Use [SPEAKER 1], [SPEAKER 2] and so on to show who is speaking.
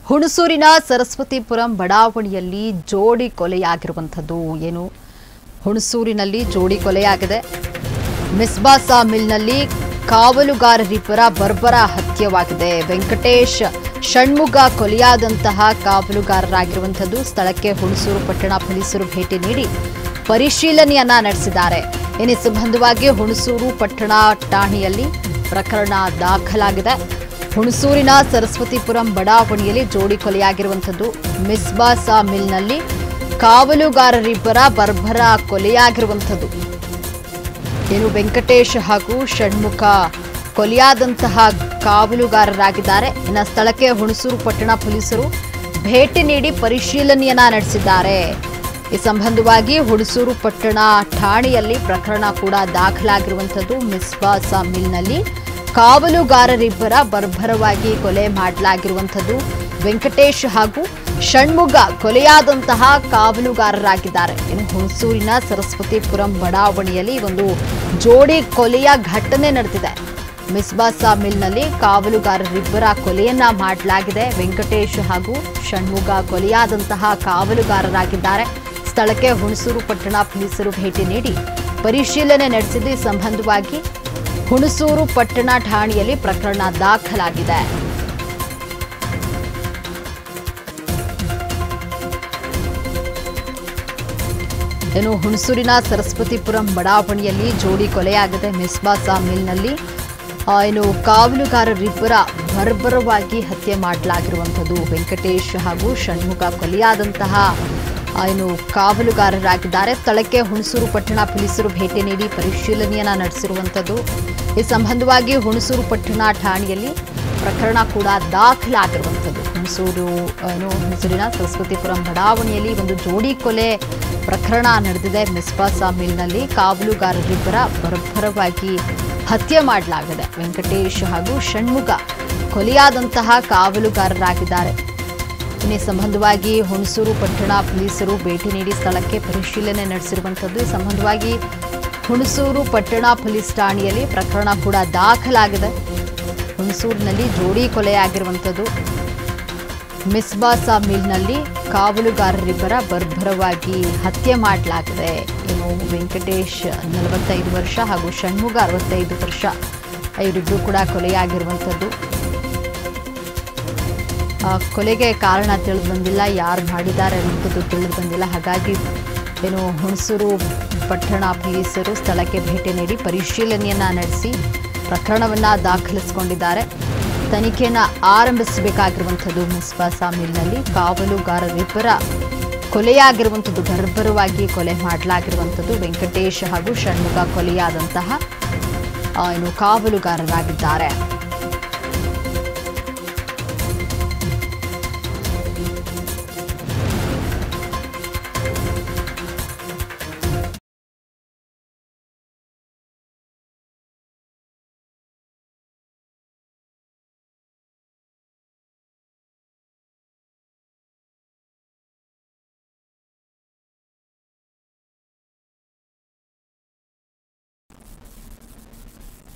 [SPEAKER 1] ಹುಣಸೂರಿನ ಸರಸ್ವತಿಪುರಂ ಬಡಾವಣೆಯಲ್ಲಿ ಜೋಡಿ ಕೊಲೆಯಾಗಿರುವಂಥದ್ದು ಏನು ಹುಣಸೂರಿನಲ್ಲಿ ಜೋಡಿ ಕೊಲೆಯಾಗಿದೆ ಮಿಸ್ಬಾಸಾ ಮಿಲ್ನಲ್ಲಿ ಕಾವಲುಗಾರರಿಬ್ಬರ ಬರ್ಬರ ಹತ್ಯವಾಗಿದೆ ವೆಂಕಟೇಶ್ ಷಣ್ಮುಗ ಕೊಲೆಯಾದಂತಹ ಕಾವಲುಗಾರರಾಗಿರುವಂಥದ್ದು ಸ್ಥಳಕ್ಕೆ ಹುಣಸೂರು ಪಟ್ಟಣ ಪೊಲೀಸರು ಭೇಟಿ ನೀಡಿ ಪರಿಶೀಲನೆಯನ್ನ ನಡೆಸಿದ್ದಾರೆ ಇನ್ನು ಈ ಸಂಬಂಧವಾಗಿ ಹುಣಸೂರು ಪಟ್ಟಣ ಠಾಣೆಯಲ್ಲಿ ಪ್ರಕರಣ ದಾಖಲಾಗಿದೆ ಹುಣಸೂರಿನ ಸರಸ್ವತಿಪುರಂ ಬಡಾವಣೆಯಲ್ಲಿ ಜೋಡಿ ಕೊಲೆಯಾಗಿರುವಂಥದ್ದು ಮಿಸ್ಬಾಸಾ ಮಿಲ್ನಲ್ಲಿ ಕಾವಲುಗಾರರಿಬ್ಬರ ಬರ್ಬರ ಕೊಲೆಯಾಗಿರುವಂಥದ್ದು ಏನು ವೆಂಕಟೇಶ್ ಹಾಗೂ ಷಣ್ಮುಖ ಕೊಲೆಯಾದಂತಹ ಕಾವಲುಗಾರರಾಗಿದ್ದಾರೆ ಇನ್ನು ಸ್ಥಳಕ್ಕೆ ಹುಣಸೂರು ಪಟ್ಟಣ ಪೊಲೀಸರು ಭೇಟಿ ನೀಡಿ ಪರಿಶೀಲನೆಯನ್ನ ನಡೆಸಿದ್ದಾರೆ ಈ ಸಂಬಂಧವಾಗಿ ಹುಣಸೂರು ಪಟ್ಟಣ ಠಾಣೆಯಲ್ಲಿ ಪ್ರಕರಣ ಕೂಡ ದಾಖಲಾಗಿರುವಂಥದ್ದು ಮಿಸ್ಬಾಸ ಮಿಲ್ನಲ್ಲಿ ಕಾವಲುಗಾರರಿಬ್ಬರ ಬರ್ಬರವಾಗಿ ಕೊಲೆ ಮಾಡಲಾಗಿರುವಂಥದ್ದು ವೆಂಕಟೇಶ್ ಹಾಗೂ ಷಣ್ಮುಗ ಕೊಲೆಯಾದಂತಹ ಕಾವಲುಗಾರರಾಗಿದ್ದಾರೆ ಇನ್ನು ಹುಣಸೂರಿನ ಸರಸ್ವತಿಪುರಂ ಬಡಾವಣೆಯಲ್ಲಿ ಒಂದು ಜೋಡಿ ಕೊಲೆಯ ಘಟನೆ ನಡೆದಿದೆ ಮಿಸ್ಬಾಸಾ ಮಿಲ್ನಲ್ಲಿ ಕಾವಲುಗಾರರಿಬ್ಬರ ಕೊಲೆಯನ್ನ ಮಾಡಲಾಗಿದೆ ವೆಂಕಟೇಶ್ ಹಾಗೂ ಷಣ್ಮುಗ ಕೊಲೆಯಾದಂತಹ ಕಾವಲುಗಾರರಾಗಿದ್ದಾರೆ ಸ್ಥಳಕ್ಕೆ ಹುಣಸೂರು ಪಟ್ಟಣ ಪೊಲೀಸರು ಭೇಟಿ ನೀಡಿ ಪರಿಶೀಲನೆ ನಡೆಸಿದ್ದು ಈ ಸಂಬಂಧವಾಗಿ ಹುಣಸೂರು ಪಟ್ಟಣ ಠಾಣೆಯಲ್ಲಿ ಪ್ರಕರಣ ದಾಖಲಾಗಿದೆ ಇನ್ನು ಹುಣಸೂರಿನ ಸರಸ್ವತಿಪುರಂ ಬಡಾವಣೆಯಲ್ಲಿ ಜೋಡಿ ಕೊಲೆಯಾಗಿದೆ ಮಿಸ್ಬಾಸಾ ಮಿಲ್ನಲ್ಲಿ ಆ, ಏನು ಕಾವಲುಗಾರರಿಬ್ಬರ ಬರ್ಬರವಾಗಿ ಹತ್ಯೆ ಮಾಡಲಾಗಿರುವಂಥದ್ದು ವೆಂಕಟೇಶ್ ಹಾಗೂ ಷಣ್ಮುಖ ಕೊಲೆಯಾದಂತಹ ಆ, ಏನು ಕಾವಲುಗಾರರಾಗಿದ್ದಾರೆ ಸ್ಥಳಕ್ಕೆ ಹುಣಸೂರು ಪಟ್ಟಣ ಪೊಲೀಸರು ಭೇಟಿ ನೀಡಿ ಪರಿಶೀಲನೆಯನ್ನ ನಡೆಸಿರುವಂಥದ್ದು ಈ ಸಂಬಂಧವಾಗಿ ಹುಣಸೂರು ಪಟ್ಟಣ ಠಾಣೆಯಲ್ಲಿ ಪ್ರಕರಣ ಕೂಡ ದಾಖಲಾಗಿರುವಂಥದ್ದು ಹುಣಸೂರು ಏನು ಹುಣಸೂರಿನ ಸರಸ್ವತಿಪುರಂ ಬಡಾವಣೆಯಲ್ಲಿ ಒಂದು ಜೋಡಿ ಕೊಲೆ ಪ್ರಕರಣ ನಡೆದಿದೆ ಮಿಸ್ಬಾಸಾ ಮಿಲ್ನಲ್ಲಿ ಕಾವಲುಗಾರರಿಬ್ಬರ ಬರ್ಬರವಾಗಿ ಹತ್ಯೆ ಮಾಡಲಾಗಿದೆ ವೆಂಕಟೇಶ್ ಹಾಗೂ ಷಣ್ಮುಗ ಕೊಲೆಯಾದಂತಹ ಕಾವಲುಗಾರರಾಗಿದ್ದಾರೆ ಇನ್ನು ಈ ಸಂಬಂಧವಾಗಿ ಹುಣಸೂರು ಪಟ್ಟಣ ಪೊಲೀಸರು ಭೇಟಿ ನೀಡಿ ಸ್ಥಳಕ್ಕೆ ಪರಿಶೀಲನೆ ನಡೆಸಿರುವಂಥದ್ದು ಈ ಸಂಬಂಧವಾಗಿ ಹುಣಸೂರು ಪಟ್ಟಣ ಪೊಲೀಸ್ ಠಾಣೆಯಲ್ಲಿ ಪ್ರಕರಣ ಕೂಡ ದಾಖಲಾಗಿದೆ ಹುಣಸೂರಿನಲ್ಲಿ ಜೋಡಿ ಕೊಲೆಯಾಗಿರುವಂಥದ್ದು ಮಿಸ್ಬಾಸಾ ಮಿಲ್ನಲ್ಲಿ ಕಾವಲುಗಾರರಿಬ್ಬರ ಬರ್ಬರವಾಗಿ ಹತ್ಯೆ ಮಾಡಲಾಗಿದೆ ಏನು ವೆಂಕಟೇಶ್ ನಲವತ್ತೈದು ವರ್ಷ ಹಾಗೂ ಷಣ್ಮುಗ ಅರವತ್ತೈದು ವರ್ಷ ಇವರಿಬ್ಬರು ಕೂಡ ಕೊಲೆಯಾಗಿರುವಂಥದ್ದು ಆ, ಕೊಲೆಗೆ ಕಾರಣ ತಿಳಿದು ಬಂದಿಲ್ಲ ಯಾರು ಮಾಡಿದ್ದಾರೆ ಅನ್ನೋದು ತಿಳಿದು ಬಂದಿಲ್ಲ ಹಾಗಾಗಿ ಏನು ಹುಣಸೂರು ಪಟ್ಟಣ ಪೊಲೀಸರು ಸ್ಥಳಕ್ಕೆ ಭೇಟಿ ನೀಡಿ ಪರಿಶೀಲನೆಯನ್ನ ನಡೆಸಿ ಪ್ರಕರಣವನ್ನ ದಾಖಲಿಸಿಕೊಂಡಿದ್ದಾರೆ ತನಿಖೆಯನ್ನು ಆರಂಭಿಸಬೇಕಾಗಿರುವಂಥದ್ದು ಮುಸ್ಬಾಸಾ ಮಿಲ್ನಲ್ಲಿ ಕಾವಲುಗಾರರಿಬ್ಬರ ಕೊಲೆಯಾಗಿರುವಂಥದ್ದು ಬರ್ಬರವಾಗಿ ಕೊಲೆ ಮಾಡಲಾಗಿರುವಂಥದ್ದು ವೆಂಕಟೇಶ್ ಹಾಗೂ ಷಣ್ಮುಗ ಕೊಲೆಯಾದಂತಹ ಆ, ಏನು ಕಾವಲುಗಾರರಾಗಿದ್ದಾರೆ